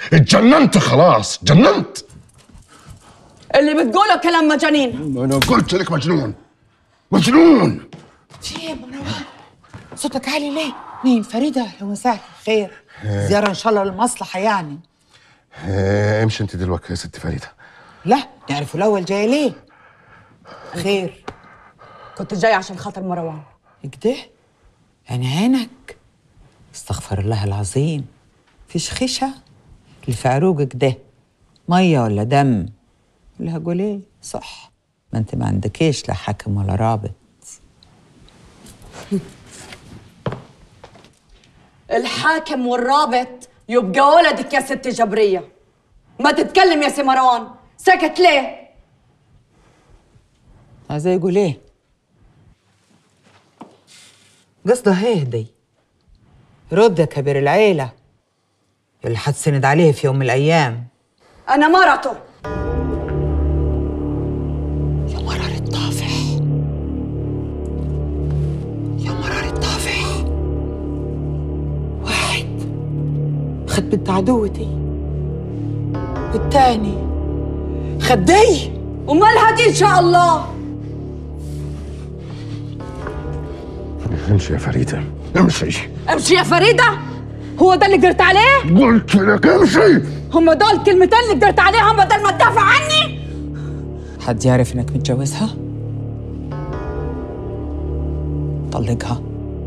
اتجننت خلاص جننت اللي بتقوله كلام مجانين انا قلت لك مجنون مجنون في ايه يا مروان صوتك عالي ليه مين فريده لو مساك خير زياره ان شاء الله للمصلحه يعني اه امشي انت دلوقتي يا ست فريده لا نعرفوا الاول جايه ليه خير كنت جاي عشان خاطر مروان كده يعني عينك استغفر الله العظيم فيش خشة الفاروق كده مية ولا دم اللي هقول ايه صح ما انت ما عندكيش لا حاكم ولا رابط الحاكم والرابط يبقى ولدك يا ست جبرية ما تتكلم يا سي مروان سكت ليه عايز يقول ايه قصده هيهدي رد يا كبير العيلة اللي حتسند عليه في يوم من الأيام أنا مرته يا مرار الطافح يا مرار الطافح واحد خد بنت عدوتي والتاني خدي ومالها دي إن شاء الله امشي يا فريده امشي امشي يا فريدة هو ده اللي قدرت عليه قلت لك امشي هم دول الكلمتين اللي قدرت عليهم بدل ما تدافع عني حد يعرف انك متجوزها؟ طلقها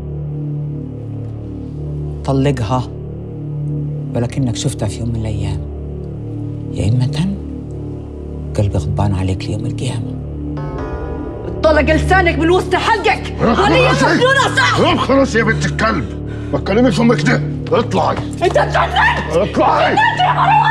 طلقها ولكنك شفتها في يوم من الايام يا اما قلبي غضبان عليك ليوم القيامه طلق لسانك من وسط حلقك هذه خلاص يا- مجنونة صح خلاص يا بنت الكلب ما تكلميش امك ده اطلعي انت اتجننت اطلعي يا مروان